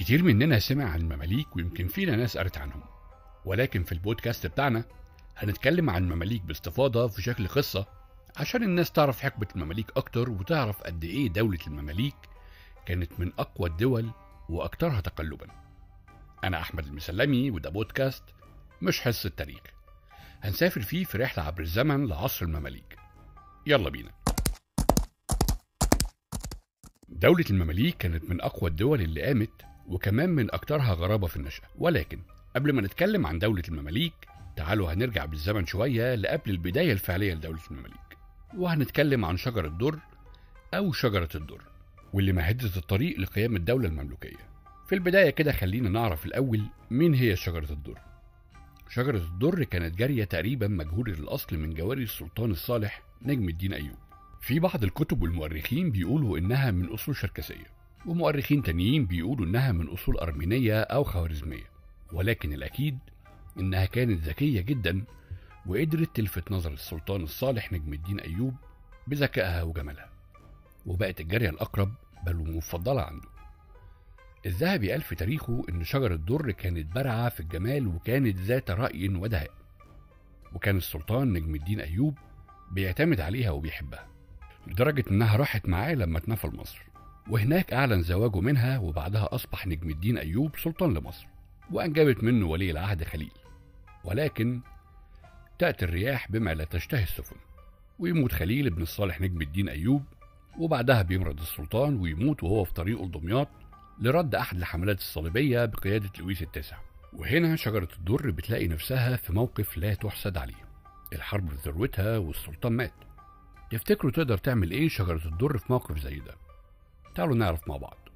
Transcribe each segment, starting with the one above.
كتير مننا سمع عن المماليك ويمكن فينا ناس قرت عنهم ولكن في البودكاست بتاعنا هنتكلم عن المماليك باستفاضة في شكل قصة عشان الناس تعرف حقبة المماليك أكتر وتعرف قد إيه دولة المماليك كانت من أقوى الدول وأكثرها تقلبا أنا أحمد المسلمي وده بودكاست مش حصة تاريخ هنسافر فيه في رحلة عبر الزمن لعصر المماليك يلا بينا دولة المماليك كانت من أقوى الدول اللي قامت وكمان من أكثرها غرابة في النشأة ولكن قبل ما نتكلم عن دولة المماليك تعالوا هنرجع بالزمن شوية لقبل البداية الفعلية لدولة المماليك وهنتكلم عن شجر الدر أو شجرة الدر واللي مهدت الطريق لقيام الدولة المملوكية في البداية كده خلينا نعرف الأول مين هي شجرة الدر شجرة الدر كانت جارية تقريبا مجهولة الأصل من جواري السلطان الصالح نجم الدين أيوب في بعض الكتب والمؤرخين بيقولوا إنها من أصول شركسية ومؤرخين تانيين بيقولوا إنها من أصول أرمينية أو خوارزمية ولكن الأكيد إنها كانت ذكية جدا وقدرت تلفت نظر السلطان الصالح نجم الدين أيوب بذكائها وجمالها وبقت الجارية الأقرب بل ومفضلة عنده الذهبي قال في تاريخه إن شجرة الدر كانت برعة في الجمال وكانت ذات رأي ودهاء وكان السلطان نجم الدين أيوب بيعتمد عليها وبيحبها لدرجة إنها راحت معاه لما اتنفى لمصر وهناك أعلن زواجه منها وبعدها أصبح نجم الدين أيوب سلطان لمصر وأنجبت منه ولي العهد خليل ولكن تأتي الرياح بما لا تشتهي السفن ويموت خليل بن الصالح نجم الدين أيوب وبعدها بيمرض السلطان ويموت وهو في طريقه لدمياط لرد أحد الحملات الصليبية بقيادة لويس التاسع وهنا شجرة الدر بتلاقي نفسها في موقف لا تحسد عليه الحرب في ذروتها والسلطان مات تفتكروا تقدر تعمل ايه شجرة الدر في موقف زي ده تعالوا نعرف مع بعض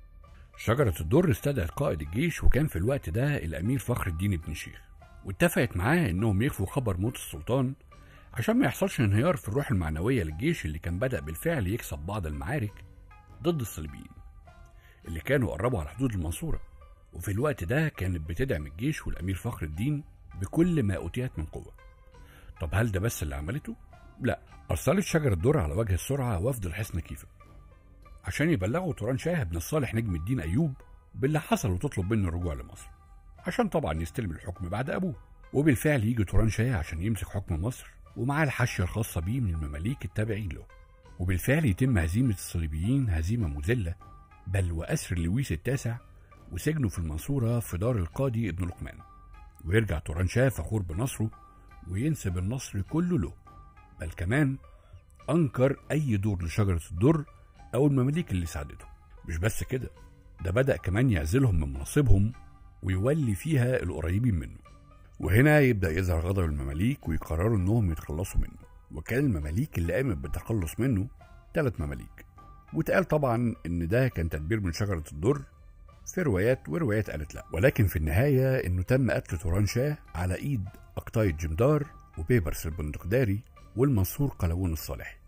شجرة الدر استدعت قائد الجيش وكان في الوقت ده الأمير فخر الدين بن شيخ واتفقت معاه إنهم يخفوا خبر موت السلطان عشان ما يحصلش انهيار في الروح المعنوية للجيش اللي كان بدأ بالفعل يكسب بعض المعارك ضد الصليبيين اللي كانوا قربوا على حدود المنصورة وفي الوقت ده كانت بتدعم الجيش والأمير فخر الدين بكل ما أوتيت من قوة طب هل ده بس اللي عملته؟ لا أرسلت شجرة الدر على وجه السرعة وفد الحصن كيفا عشان يبلغوا توران شاه بن الصالح نجم الدين أيوب باللي حصل وتطلب منه الرجوع لمصر عشان طبعا يستلم الحكم بعد أبوه وبالفعل يجي توران شاه عشان يمسك حكم مصر ومعاه الحاشية الخاصة بيه من المماليك التابعين له وبالفعل يتم هزيمة الصليبيين هزيمة مذلة بل وأسر لويس التاسع وسجنه في المنصورة في دار القاضي ابن لقمان ويرجع توران شاه فخور بنصره وينسب النصر كله له بل كمان أنكر أي دور لشجرة الدر أو المماليك اللي ساعدته مش بس كده ده بدأ كمان يعزلهم من مناصبهم ويولي فيها القريبين منه وهنا يبدأ يظهر غضب المماليك ويقرروا إنهم يتخلصوا منه وكان المماليك اللي قامت بالتخلص منه ثلاث مماليك واتقال طبعا إن ده كان تدبير من شجرة الدر في روايات وروايات قالت لا ولكن في النهاية إنه تم قتل توران شاه على إيد أقطاي جمدار وبيبرس البندقداري والمنصور قلاوون الصالحي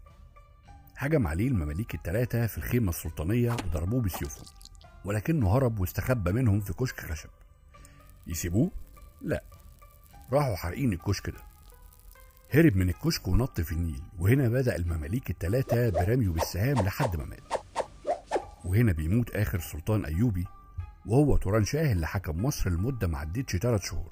هجم عليه المماليك الثلاثة في الخيمة السلطانية وضربوه بسيوفهم ولكنه هرب واستخبى منهم في كشك خشب يسيبوه؟ لا راحوا حارقين الكشك ده هرب من الكشك ونط في النيل وهنا بدأ المماليك الثلاثة برميه بالسهام لحد ما مات وهنا بيموت آخر سلطان أيوبي وهو توران شاه اللي حكم مصر لمدة ما عدتش ثلاث شهور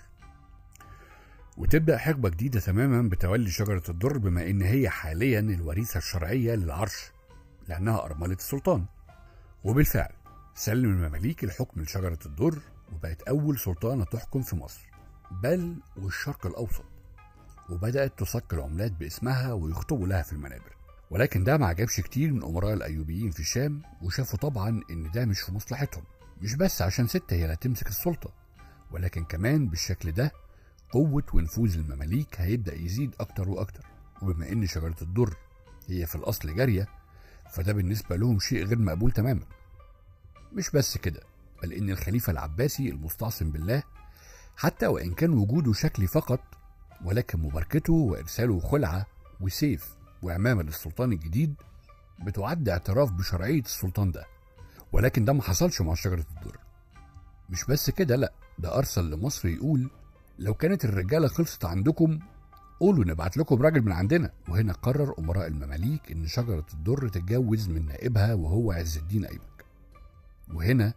وتبدأ حقبة جديدة تماما بتولي شجرة الدر بما إن هي حاليا الوريثة الشرعية للعرش لأنها أرملة السلطان وبالفعل سلم المماليك الحكم لشجرة الدر وبقت أول سلطانة تحكم في مصر بل والشرق الأوسط وبدأت تصك العملات باسمها ويخطبوا لها في المنابر ولكن ده ما عجبش كتير من أمراء الأيوبيين في الشام وشافوا طبعا إن ده مش في مصلحتهم مش بس عشان ست هي اللي هتمسك السلطة ولكن كمان بالشكل ده قوة ونفوذ المماليك هيبدأ يزيد أكتر وأكتر وبما إن شجرة الدر هي في الأصل جارية فده بالنسبة لهم شيء غير مقبول تماما مش بس كده بل إن الخليفة العباسي المستعصم بالله حتى وإن كان وجوده شكلي فقط ولكن مباركته وإرساله خلعة وسيف وعمامة للسلطان الجديد بتعد اعتراف بشرعية السلطان ده ولكن ده ما حصلش مع شجرة الدر مش بس كده لأ ده أرسل لمصر يقول لو كانت الرجالة خلصت عندكم قولوا نبعت لكم راجل من عندنا وهنا قرر أمراء المماليك إن شجرة الدر تتجوز من نائبها وهو عز الدين أيبك وهنا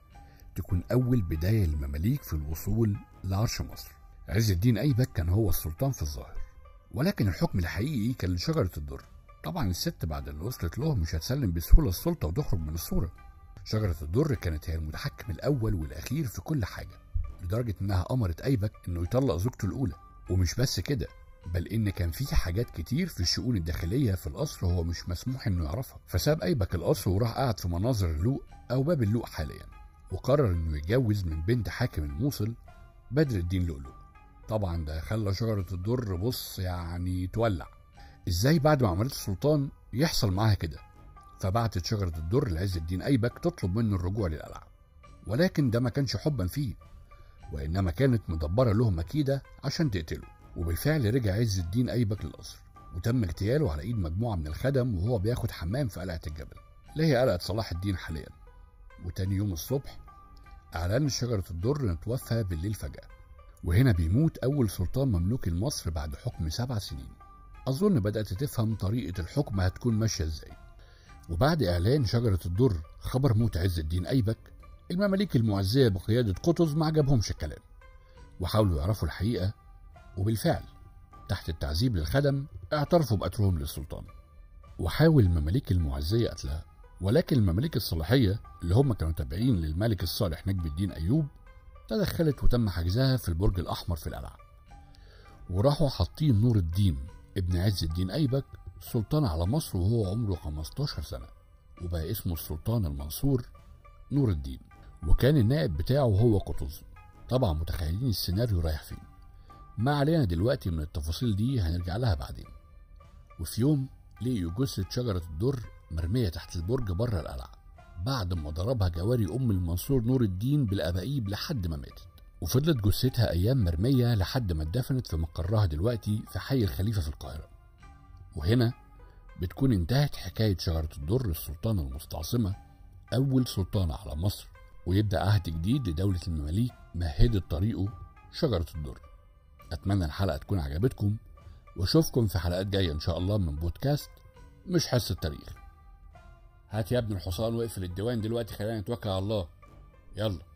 تكون أول بداية للمماليك في الوصول لعرش مصر عز الدين أيبك كان هو السلطان في الظاهر ولكن الحكم الحقيقي كان لشجرة الدر طبعا الست بعد اللي وصلت له مش هتسلم بسهولة السلطة وتخرج من الصورة شجرة الدر كانت هي المتحكم الأول والأخير في كل حاجة لدرجة إنها أمرت أيبك إنه يطلق زوجته الأولى ومش بس كده بل إن كان في حاجات كتير في الشؤون الداخلية في القصر هو مش مسموح إنه يعرفها فساب أيبك القصر وراح قاعد في مناظر اللوق أو باب اللوق حاليا وقرر إنه يتجوز من بنت حاكم الموصل بدر الدين لؤلؤ طبعا ده خلى شجرة الدر بص يعني تولع ازاي بعد ما عملت السلطان يحصل معاها كده فبعتت شجرة الدر لعز الدين أيبك تطلب منه الرجوع للقلعة ولكن ده ما كانش حبا فيه وإنما كانت مدبرة له مكيدة عشان تقتله وبالفعل رجع عز الدين أيبك للقصر وتم اغتياله على إيد مجموعة من الخدم وهو بياخد حمام في قلعة الجبل اللي هي قلعة صلاح الدين حاليا وتاني يوم الصبح أعلن شجرة الدر إنه توفى بالليل فجأة وهنا بيموت أول سلطان مملوكي لمصر بعد حكم سبع سنين أظن بدأت تفهم طريقة الحكم هتكون ماشية إزاي وبعد إعلان شجرة الدر خبر موت عز الدين أيبك المماليك المعزية بقيادة قطز ما عجبهمش الكلام وحاولوا يعرفوا الحقيقة وبالفعل تحت التعذيب للخدم اعترفوا بقتلهم للسلطان وحاول المماليك المعزية قتلها ولكن المماليك الصلاحية اللي هم كانوا تابعين للملك الصالح نجم الدين أيوب تدخلت وتم حجزها في البرج الأحمر في القلعة وراحوا حاطين نور الدين ابن عز الدين أيبك سلطان على مصر وهو عمره 15 سنة وبقى اسمه السلطان المنصور نور الدين وكان النائب بتاعه هو قطز طبعا متخيلين السيناريو رايح فين ما علينا دلوقتي من التفاصيل دي هنرجع لها بعدين وفي يوم لقيوا جثة شجرة الدر مرمية تحت البرج بره القلعة بعد ما ضربها جواري أم المنصور نور الدين بالأباقيب لحد ما ماتت وفضلت جثتها أيام مرمية لحد ما اتدفنت في مقرها دلوقتي في حي الخليفة في القاهرة وهنا بتكون انتهت حكاية شجرة الدر السلطانة المستعصمة أول سلطانة على مصر ويبدأ عهد جديد لدولة المماليك مهدت طريقه شجرة الدر أتمنى الحلقة تكون عجبتكم واشوفكم في حلقات جاية إن شاء الله من بودكاست مش حس التاريخ هات يا ابن الحصان واقفل الديوان دلوقتي خلينا نتوكل على الله يلا